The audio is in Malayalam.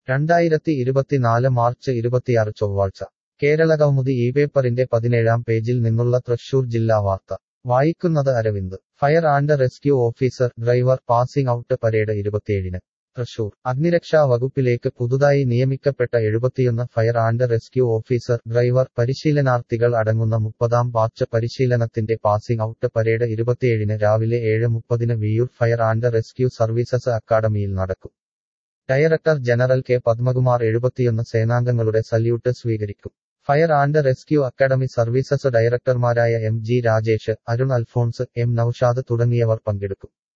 രണ്ടായിരത്തി ഇരുപത്തിനാല് മാർച്ച് ഇരുപത്തിയാറ് ചൊവ്വാഴ്ച കേരള കൗമുദി ഈ പേപ്പറിന്റെ പതിനേഴാം പേജിൽ നിന്നുള്ള തൃശൂർ ജില്ലാ വാർത്ത വായിക്കുന്നത് Aravind fire and rescue officer driver passing out parade ഇരുപത്തിയേഴിന് തൃശൂർ അഗ്നിരക്ഷാ വകുപ്പിലേക്ക് പുതുതായി നിയമിക്കപ്പെട്ട എഴുപത്തിയൊന്ന് fire and rescue officer driver പരിശീലനാർത്ഥികൾ അടങ്ങുന്ന മുപ്പതാം ബാച്ച് പരിശീലനത്തിന്റെ പാസിംഗ് ഔട്ട് പരേഡ് ഇരുപത്തിയേഴിന് രാവിലെ ഏഴ് മുപ്പതിന് Viyyur fire and rescue services അക്കാദമിയിൽ നടക്കും ഡയറക്ടർ ജനറൽ കെ പത്മകുമാർ എഴുപത്തിയൊന്ന് സേനാംഗങ്ങളുടെ സല്യൂട്ട് സ്വീകരിക്കും fire and rescue academy services ഡയറക്ടർമാരായ M G Rajesh Arun Alphonse M Noushad തുടങ്ങിയവർ പങ്കെടുക്കും